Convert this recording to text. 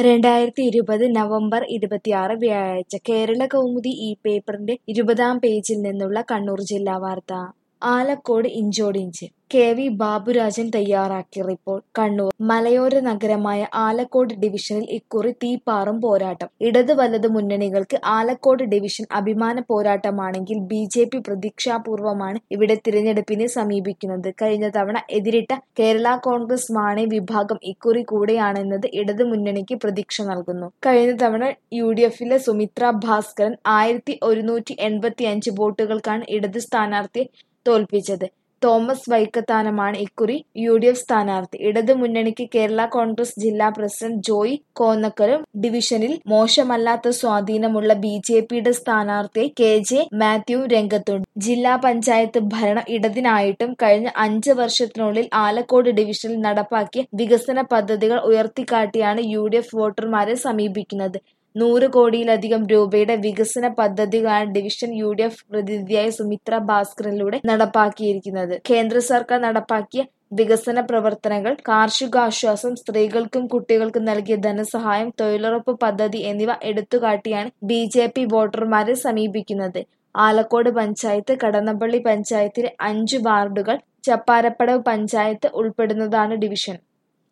രണ്ടായിരത്തി ഇരുപത് നവംബർ ഇരുപത്തിയാറ് വ്യാഴാഴ്ച കേരള കൗമുദി ഈ പേപ്പറിന്റെ ഇരുപതാം പേജിൽ നിന്നുള്ള കണ്ണൂർ ജില്ലാ വാർത്ത ആലക്കോട് ഇഞ്ചോടിഞ്ച് കെ വി ബാബുരാജൻ തയ്യാറാക്കിയ റിപ്പോർട്ട് കണ്ണൂർ മലയോര നഗരമായ ആലക്കോട് ഡിവിഷനിൽ ഇക്കുറി തീപ്പാറും പോരാട്ടം ഇടത് വലത് മുന്നണികൾക്ക് ആലക്കോട് ഡിവിഷൻ അഭിമാന പോരാട്ടമാണെങ്കിൽ ബി ജെ പി പ്രതീക്ഷാപൂർവമാണ് ഇവിടെ തിരഞ്ഞെടുപ്പിനെ സമീപിക്കുന്നത് കഴിഞ്ഞ തവണ എതിരിട്ട കേരള കോൺഗ്രസ് മാണി വിഭാഗം ഇക്കുറി കൂടെയാണെന്നത് ഇടത് മുന്നണിക്ക് പ്രതീക്ഷ നൽകുന്നു കഴിഞ്ഞ തവണ യു ഡി എഫിലെ സുമിത്ര ഭാസ്കരൻ ആയിരത്തി ഒരുന്നൂറ്റി എൺപത്തി അഞ്ച് വോട്ടുകൾക്കാണ് ഇടത് സ്ഥാനാർത്ഥിയെ തോൽപ്പിച്ചത് തോമസ് വൈക്കത്താനമാണ് ഇക്കുറി യു ഡി എഫ് സ്ഥാനാർത്ഥി ഇടത് മുന്നണിക്ക് കേരള കോൺഗ്രസ് ജില്ലാ പ്രസിഡന്റ് ജോയ് കോന്നക്കലും ഡിവിഷനിൽ മോശമല്ലാത്ത സ്വാധീനമുള്ള ബി ജെ പിയുടെ സ്ഥാനാർത്ഥി കെ ജെ മാത്യു രംഗത്തുണ്ട് ജില്ലാ പഞ്ചായത്ത് ഭരണം ഇടതിനായിട്ടും കഴിഞ്ഞ അഞ്ച് വർഷത്തിനുള്ളിൽ ആലക്കോട് ഡിവിഷനിൽ നടപ്പാക്കിയ വികസന പദ്ധതികൾ ഉയർത്തിക്കാട്ടിയാണ് യു ഡി എഫ് വോട്ടർമാരെ സമീപിക്കുന്നത് നൂറ് കോടിയിലധികം രൂപയുടെ വികസന പദ്ധതികളാണ് ഡിവിഷൻ യു ഡി എഫ് പ്രതിനിധിയായ സുമിത്ര ഭാസ്കറിലൂടെ നടപ്പാക്കിയിരിക്കുന്നത് കേന്ദ്ര സർക്കാർ നടപ്പാക്കിയ വികസന പ്രവർത്തനങ്ങൾ കാർഷികാശ്വാസം സ്ത്രീകൾക്കും കുട്ടികൾക്കും നൽകിയ ധനസഹായം തൊഴിലുറപ്പ് പദ്ധതി എന്നിവ എടുത്തുകാട്ടിയാണ് ബി ജെ പി വോട്ടർമാരെ സമീപിക്കുന്നത് ആലക്കോട് പഞ്ചായത്ത് കടന്നപ്പള്ളി പഞ്ചായത്തിലെ അഞ്ച് വാർഡുകൾ ചപ്പാരപ്പടവ് പഞ്ചായത്ത് ഉൾപ്പെടുന്നതാണ് ഡിവിഷൻ